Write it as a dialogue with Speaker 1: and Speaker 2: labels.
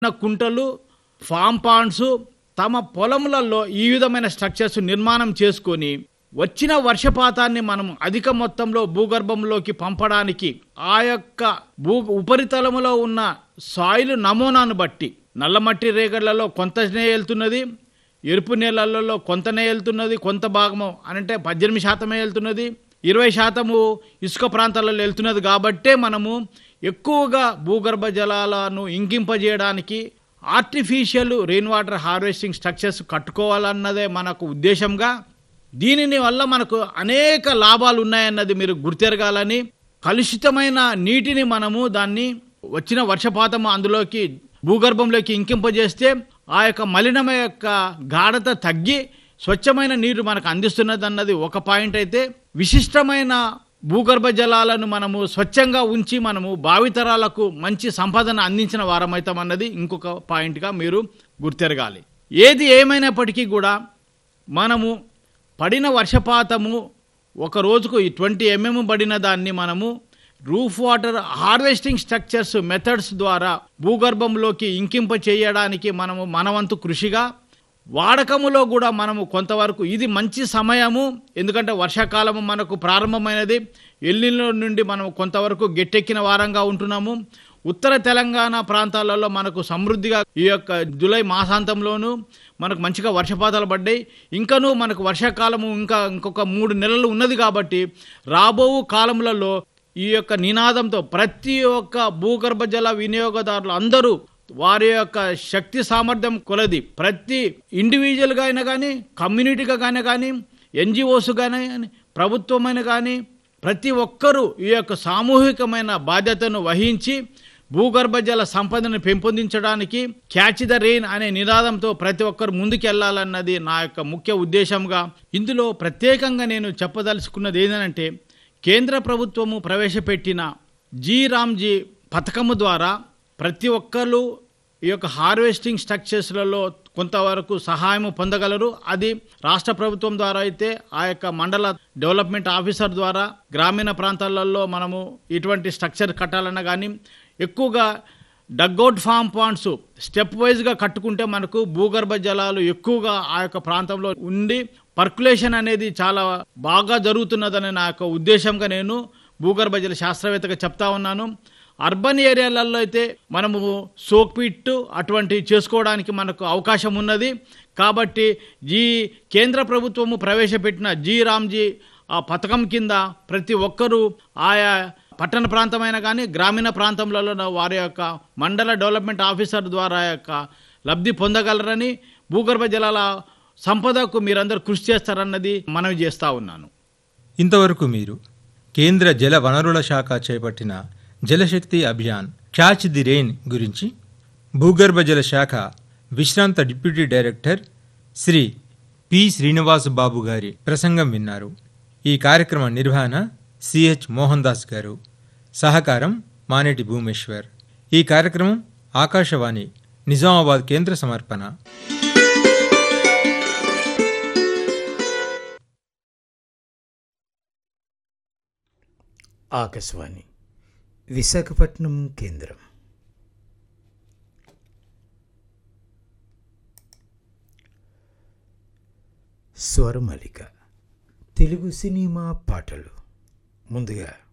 Speaker 1: చిన్న కుంటలు form Pond's తమ పొలములలో ఈ విధమైన స్ట్రక్చర్స్ నిర్మాణం చేసుకొని వచ్చిన వర్షపాతాన్ని మనం అధిక మొత్తంలో భూగర్భంలోకి పంపడానికి ఆ యొక్క భూ ఉపరితలములో ఉన్న సాయిల్ నమూనాను బట్టి నల్లమట్టి రేగళ్లలో కొంతనే వెళ్తున్నది ఎరుపు నేలలలో కొంతనే వెళ్తున్నది కొంత భాగము అంటే పద్దెనిమిది శాతమే వెళ్తున్నది ఇరవై శాతము ఇసుక ప్రాంతాలలో వెళ్తున్నది కాబట్టే మనము ఎక్కువగా భూగర్భ జలాలను ఇంకింపజేయడానికి artificial rain water harvesting structures కట్టుకోవాలన్నదే మనకు ఉద్దేశంగా దీనిని వల్ల మనకు అనేక లాభాలు ఉన్నాయన్నది మీరు గుర్తెరగాలని కలుషితమైన నీటిని మనము దాన్ని వచ్చిన వర్షపాతం అందులోకి భూగర్భంలోకి ఇంకింపజేస్తే ఆ యొక్క మలినం యొక్క గాఢత తగ్గి స్వచ్ఛమైన నీరు మనకు అందిస్తున్నది అన్నది ఒక పాయింట్ అయితే విశిష్టమైన భూగర్భ జలాలను మనము స్వచ్ఛంగా ఉంచి మనము భావితరాలకు మంచి సంపదన అందించిన వారమవుతామన్నది ఇంకొక పాయింట్గా మీరు గుర్తెరగాలి ఏది ఏమైనప్పటికీ కూడా మనము పడిన వర్షపాతము ఒక రోజుకు ట్వంటీ ఎంఎం పడిన దాన్ని మనము roof water harvesting structures methods ద్వారా భూగర్భంలోకి ఇంకింప చేయడానికి మనము మనవంతు కృషిగా వాడకములో కూడా మనము కొంతవరకు ఇది మంచి సమయము ఎందుకంటే వర్షాకాలము మనకు ప్రారంభమైనది ఎల్లిలో నుండి మనం కొంతవరకు గట్టెక్కిన వారంగా ఉంటున్నాము ఉత్తర తెలంగాణ ప్రాంతాలలో మనకు సమృద్ధిగా ఈ యొక్క జూలై మాసాంతంలోనూ మనకు మంచిగా వర్షపాతాలు పడ్డాయి ఇంకనూ మనకు వర్షాకాలము ఇంకా ఇంకొక మూడు నెలలు ఉన్నది కాబట్టి రాబో కాలములలో ఈ యొక్క నినాదంతో ప్రతి ఒక్క భూగర్భ జల వినియోగదారులు అందరూ వారి యొక్క శక్తి సామర్థ్యం కొలది ప్రతి ఇండివిజువల్గా అయినా కానీ కమ్యూనిటీగా కానీ కానీ ఎన్జిఓస్ కానీ ప్రభుత్వమైన కానీ ప్రతి ఒక్కరూ ఈ యొక్క సామూహికమైన బాధ్యతను వహించి భూగర్భ జల సంపదను పెంపొందించడానికి క్యాచ్ ద రెయిన్ అనే నినాదంతో ప్రతి ఒక్కరు ముందుకెళ్లాలన్నది నా యొక్క ముఖ్య ఉద్దేశంగా ఇందులో ప్రత్యేకంగా నేను చెప్పదలుచుకున్నది ఏంటంటే కేంద్ర ప్రభుత్వము ప్రవేశపెట్టిన జీ రామ్జీ పథకము ద్వారా ప్రతి ఒక్కరు ఈ యొక్క హార్వెస్టింగ్ స్ట్రక్చర్స్లలో కొంతవరకు సహాయం పొందగలరు అది రాష్ట్ర ప్రభుత్వం ద్వారా అయితే ఆ యొక్క మండల డెవలప్మెంట్ ఆఫీసర్ ద్వారా గ్రామీణ ప్రాంతాలలో మనము ఇటువంటి స్ట్రక్చర్ కట్టాలన్నా కానీ ఎక్కువగా డగ్అవుట్ ఫామ్ పాండ్స్ స్టెప్ వైజ్గా కట్టుకుంటే మనకు భూగర్భ జలాలు ఎక్కువగా ఆ యొక్క ప్రాంతంలో ఉండి పర్కులేషన్ అనేది చాలా బాగా జరుగుతున్నదని నా యొక్క ఉద్దేశంగా నేను భూగర్భ జల శాస్త్రవేత్తగా చెప్తా ఉన్నాను అర్బన్ ఏరియాలలో అయితే మనము సోక్ పిట్ అటువంటివి చేసుకోవడానికి మనకు అవకాశం ఉన్నది కాబట్టి ఈ కేంద్ర ప్రభుత్వము ప్రవేశపెట్టిన జీ రామ్జీ ఆ పథకం కింద ప్రతి ఒక్కరూ ఆయా పట్టణ ప్రాంతమైన కానీ గ్రామీణ ప్రాంతంలో వారి యొక్క మండల డెవలప్మెంట్ ఆఫీసర్ ద్వారా యొక్క లబ్ధి పొందగలరని భూగర్భ జలాల సంపదకు మీరందరూ కృషి చేస్తారన్నది మనవి చేస్తా ఉన్నాను
Speaker 2: ఇంతవరకు మీరు కేంద్ర జల వనరుల శాఖ చేపట్టిన Jalshakti Abhiyan catch the rain గురించి భూగర్భ జల శాఖ విశ్రాంత deputy director Shri P Srinivas Babu గారి ప్రసంగం విన్నారు ఈ కార్యక్రమ నిర్వహణ సిహెచ్ మోహన్ దాస్ గారు సహకారం మానేటి భూమేశ్వర్ ఈ కార్యక్రమం ఆకాశవాణి నిజామాబాద్ కేంద్ర సమర్పణ
Speaker 3: ఆకాశవాణి విశాఖపట్నం కేంద్రం స్వరమలిక తెలుగు సినిమా పాటలు ముందుగా